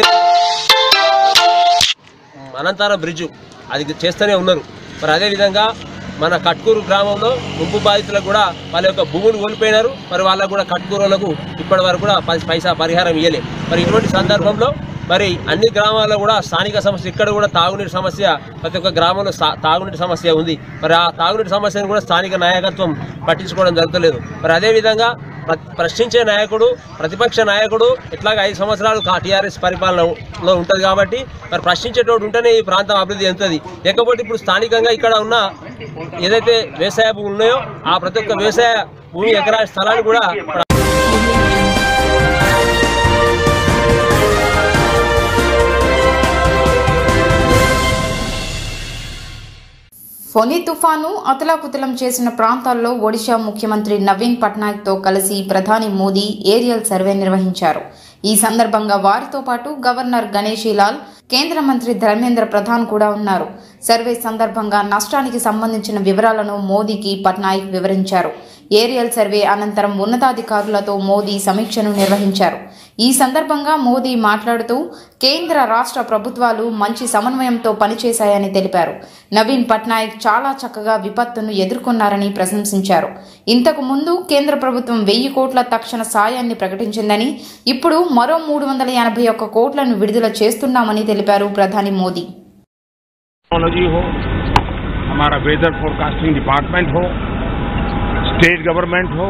అనంతరం బ్రిడ్జు అది చేస్తూనే ఉన్నారు మరి అదేవిధంగా మన కట్కూరు గ్రామంలో ముంపు బాధితులకు కూడా వాళ్ళ యొక్క భూములు కోల్పోయినారు మరి వాళ్ళకు కూడా కట్కూరు వాళ్ళకు ఇప్పటి వరకు కూడా పై- పైసా పరిహారం ఇవ్వలే మరి ఇటువంటి సందర్భంలో మరి అన్ని గ్రామాల్లో కూడా స్థానిక సమస్య ఇక్కడ కూడా తాగునీటి సమస్య ప్రతి ఒక్క గ్రామంలో సా- తాగునీటి సమస్య ఉంది మరి ఆ తాగునీటి సమస్యను కూడా స్థానిక నాయకత్వం పట్టించుకోవడం జరుగుతలేదు మరి అదేవిధంగా ప్ర- ప్రశ్నించే నాయకుడు ప్రతిపక్ష నాయకుడు ఇట్లాగ ఐదు సంవత్సరాలు టీఆర్ఎస్ పరిపాలనలో ఉంటుంది కాబట్టి మరి ప్రశ్నించేటోడు ఉంటేనే ఈ ప్రాంతం అభివృద్ధి చెందుతుంది లేకపోతే ఇప్పుడు స్థానికంగా ఇక్కడ ఉన్న ఏదైతే వ్యవసాయ భూములు ఉన్నాయో ఆ ప్రతి ఒక్క వ్యవసాయ భూమి ఎకరా స్థలాన్ని కూడా ఫొని తుఫాను అతలాకుతలం చేసిన ప్రాంతాల్లో ఒడిశా ముఖ్యమంత్రి నవీన్ పట్నాయక్తో కలిసి ప్రధాని మోదీ ఏరియల్ సర్వే నిర్వహించారు ఈ సందర్భంగా వారితో పాటు గవర్నర్ గణేషీలాల్ కేంద్ర మంత్రి ధర్మేంద్ర ప్రధాన్ కూడా ఉన్నారు సర్వే సందర్భంగా నష్టానికి సంబంధించిన వివరాలను మోదీకి పట్నాయక్ వివరించారు ఏరియల్ సర్వే అనంతరం ఉన్నతాధికారులతో మోదీ సమీక్షను నిర్వహించారు ఈ సందర్భంగా మోదీ మాట్లాడుతూ కేంద్ర రాష్ట్ర ప్రభుత్వాలు మంచి సమన్వయంతో పనిచేశాయని తెలిపారు నవీన్ పట్నాయక్ చాలా చక్కగా విపత్తును ఎదుర్కొన్నారని ప్రశంసించారు ఇంతకు ముందు కేంద్ర ప్రభుత్వం వెయ్యి కోట్ల తక్షణ సాయాన్ని ప్రకటించిందని ఇప్పుడు మరో మూడు వందల ఎనభై ఒక్క కోట్లను విడుదల చేస్తున్నామని తెలిపారు ప్రధాని మోదీ टेक्नोलॉजी हो हमारा वेदर फोरकास्टिंग डिपार्टमेंट हो स्टेट गवर्नमेंट हो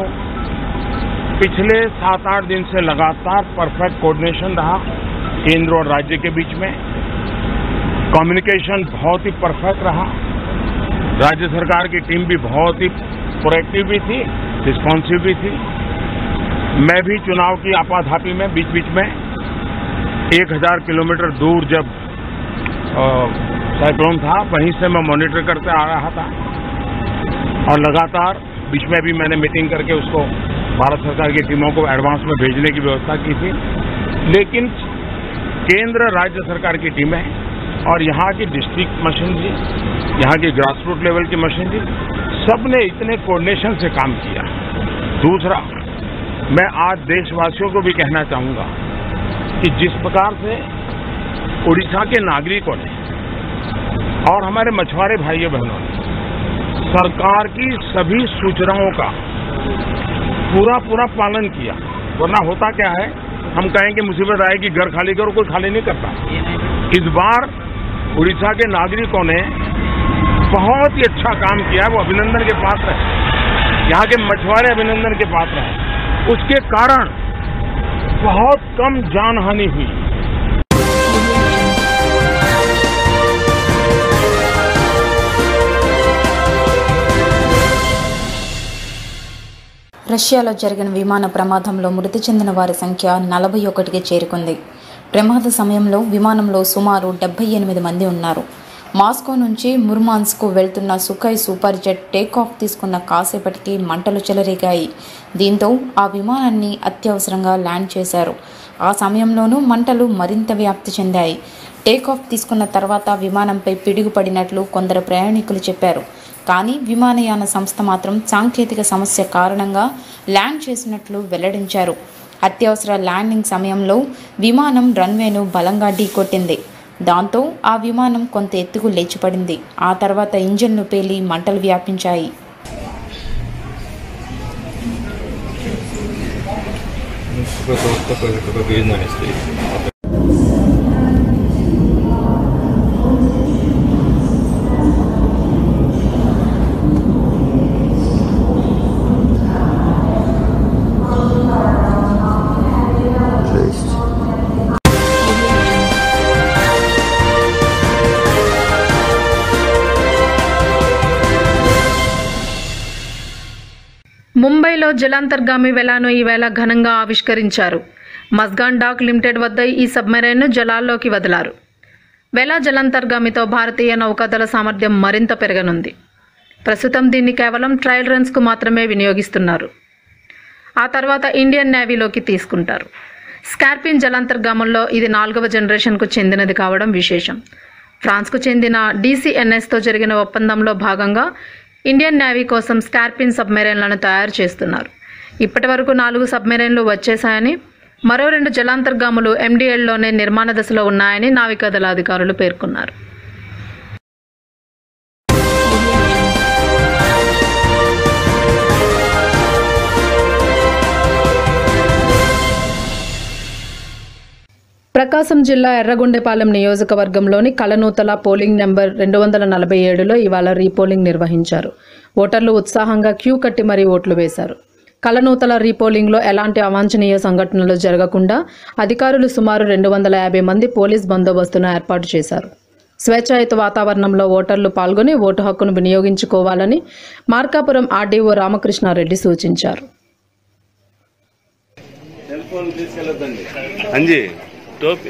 पिछले सात आठ दिन से लगातार परफेक्ट कोऑर्डिनेशन रहा केंद्र और राज्य के बीच में कम्युनिकेशन बहुत ही परफेक्ट रहा राज्य सरकार की टीम भी बहुत ही प्रोएक्टिव भी थी रिस्पॉन्सिव भी थी मैं भी चुनाव की आपाधापी में बीच बीच में एक हजार किलोमीटर दूर जब अ, साइक्लोन था वहीं से मैं मॉनिटर करते आ रहा था और लगातार बीच में भी मैंने मीटिंग करके उसको भारत सरकार की टीमों को एडवांस में भेजने की व्यवस्था की थी लेकिन केंद्र राज्य सरकार की टीमें और यहाँ की डिस्ट्रिक्ट मशीनरी यहाँ की ग्रास रूट लेवल की मशीनरी सब ने इतने कोऑर्डिनेशन से काम किया दूसरा मैं आज देशवासियों को भी कहना चाहूंगा कि जिस प्रकार से उड़ीसा के नागरिकों ने और हमारे मछुआरे भाइयों बहनों ने सरकार की सभी सूचनाओं का पूरा पूरा पालन किया वरना होता क्या है हम कहें कि मुसीबत आएगी घर खाली करो कोई खाली नहीं करता इस बार उड़ीसा के नागरिकों ने बहुत ही अच्छा काम किया वो अभिनंदन के पात्र है यहाँ के मछुआरे अभिनंदन के पात्र हैं उसके कारण बहुत कम जान हानि हुई రష్యాలో జరిగిన విమాన ప్రమాదంలో మృతి చెందిన వారి సంఖ్య నలభై ఒకటికి చేరుకుంది ప్రమాద సమయంలో విమానంలో సుమారు డెబ్బై ఎనిమిది మంది ఉన్నారు మాస్కో నుంచి ముర్మాన్స్కు వెళ్తున్న సుఖాయ్ సూపర్ జెట్ టేకాఫ్ తీసుకున్న కాసేపటికి మంటలు చెలరేగాయి దీంతో ఆ విమానాన్ని అత్యవసరంగా ల్యాండ్ చేశారు ఆ సమయంలోనూ మంటలు మరింత వ్యాప్తి చెందాయి టేకాఫ్ తీసుకున్న తర్వాత విమానంపై పిడుగుపడినట్లు కొందరు ప్రయాణికులు చెప్పారు కానీ విమానయాన సంస్థ మాత్రం సాంకేతిక సమస్య కారణంగా ల్యాండ్ చేసినట్లు వెల్లడించారు అత్యవసర ల్యాండింగ్ సమయంలో విమానం రన్వేను బలంగా ఢీకొట్టింది దాంతో ఆ విమానం కొంత ఎత్తుకు లేచిపడింది ఆ తర్వాత ఇంజన్లు పేలి మంటలు వ్యాపించాయి ముంబైలో జలాంతర్గామి వెలాను ఈవేళ ఘనంగా ఆవిష్కరించారు మస్గాన్ డాక్ లిమిటెడ్ వద్ద ఈ సబ్మెరైన్ను జలాల్లోకి వదిలారు వెలా జలాంతర్గామితో భారతీయ నౌకాదళ సామర్థ్యం మరింత పెరగనుంది ప్రస్తుతం దీన్ని కేవలం ట్రయల్ రన్స్కు మాత్రమే వినియోగిస్తున్నారు ఆ తర్వాత ఇండియన్ నేవీలోకి తీసుకుంటారు స్కార్పిన్ జలాంతర్గామంలో ఇది నాలుగవ జనరేషన్కు చెందినది కావడం విశేషం ఫ్రాన్స్కు చెందిన డీసీఎన్ఎస్తో జరిగిన ఒప్పందంలో భాగంగా ఇండియన్ నేవీ కోసం స్కార్పిన్ సబ్మెరైన్లను తయారు చేస్తున్నారు ఇప్పటి వరకు నాలుగు సబ్మెరైన్లు వచ్చేశాయని మరో రెండు జలాంతర్గాములు ఎండిఎల్లోనే నిర్మాణ దశలో ఉన్నాయని నావికాదళ అధికారులు పేర్కొన్నారు ప్రకాశం జిల్లా ఎర్రగొండెపాలెం నియోజకవర్గంలోని కలనూతల పోలింగ్ నెంబర్ రెండు వందల నలభై ఏడులో ఇవాళ రీపోలింగ్ నిర్వహించారు ఓటర్లు ఉత్సాహంగా క్యూ కట్టి మరీ ఓట్లు వేశారు కలనూతల రీపోలింగ్లో ఎలాంటి అవాంఛనీయ సంఘటనలు జరగకుండా అధికారులు సుమారు రెండు వందల యాభై మంది పోలీస్ బందోబస్తును ఏర్పాటు చేశారు స్వేచ్ఛాయుత వాతావరణంలో ఓటర్లు పాల్గొని ఓటు హక్కును వినియోగించుకోవాలని మార్కాపురం ఆర్డీఓ రామకృష్ణారెడ్డి సూచించారు అంజీ టోపీ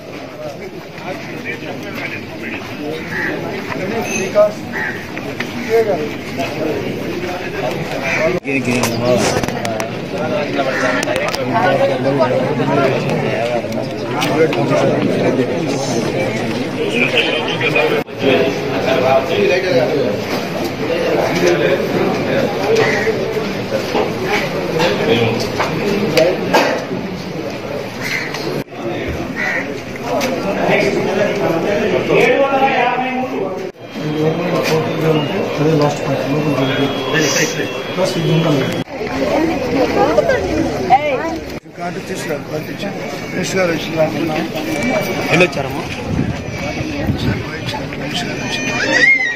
కార్డు తీసుకురా పంపించాను గారు వచ్చిన వెళ్ళొచ్చారమ్మా గారు వచ్చిన